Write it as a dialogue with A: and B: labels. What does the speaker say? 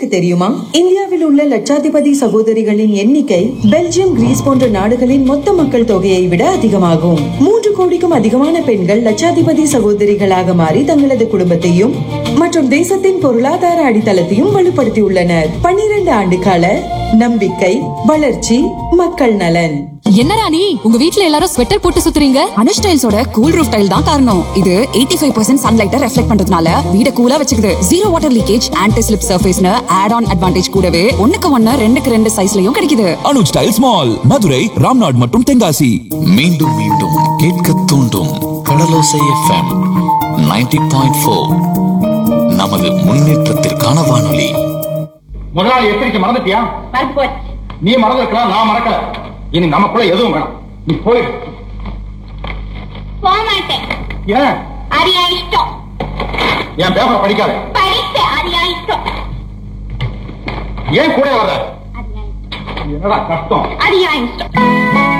A: உங்களுக்கு தெரியுமா இந்தியாவில் உள்ள லட்சாதிபதி சகோதரிகளின் எண்ணிக்கை பெல்ஜியம் கிரீஸ் போன்ற நாடுகளின் மொத்த மக்கள் தொகையை விட அதிகமாகும் மூன்று கோடிக்கும் அதிகமான பெண்கள் லட்சாதிபதி சகோதரிகளாக மாறி தங்களது குடும்பத்தையும் மற்றும் தேசத்தின் பொருளாதார அடித்தளத்தையும் வலுப்படுத்தியுள்ளனர் பன்னிரண்டு ஆண்டு கால நம்பிக்கை வளர்ச்சி மக்கள் நலன்
B: என்ன ராணி உங்க வீட்ல எல்லாரும் ஸ்வெட்டர் போட்டு சுத்துறீங்க
C: அனுஷ் டைல்ஸோட கூல் ரூஃப் டைல் தான் காரணம் இது 85% ஃபைவ் பர்சன்ட் சன்லைட்டை ரெஃப்ளெக்ட் பண்றதுனால வீட கூலா வச்சுக்குது zero water leakage anti slip சர்ஃபேஸ்னு ஆட் ஆன் அட்வான்டேஜ் கூடவே ஒண்ணுக்கு ஒண்ணு ரெண்டுக்கு ரெண்டு சைஸ்லயும் கிடைக்குது
D: அனுஜ் டைல்ஸ் மால் மதுரை ராம்நாட் மற்றும் தென்காசி
E: மீண்டும் மீண்டும் கேட்க தூண்டும் கடலோசை எஃப்எம் 90.4 பாயிண்ட் ஃபோர் நமது முன்னேற்றத்திற்கான வானொலி
F: முதலாளி எச்சரிக்கை மறந்துட்டியா
G: மறந்து போச்சு
F: நீ மறந்துருக்கலாம் நான் மறக்கல இனி நமக்குள்ள எதுவும் வேணாம் நீ போயிடு
G: போக மாட்டேன்
F: ஏன்
G: அது என் இஷ்டம்
F: என் பேப்பரை படிக்காத
G: படிப்பேன் அது என் இஷ்டம்
F: ஏன் கூட வர
G: அது என் இஷ்டம்.
F: என்னடா கஷ்டம்
G: அது என் இஷ்டம்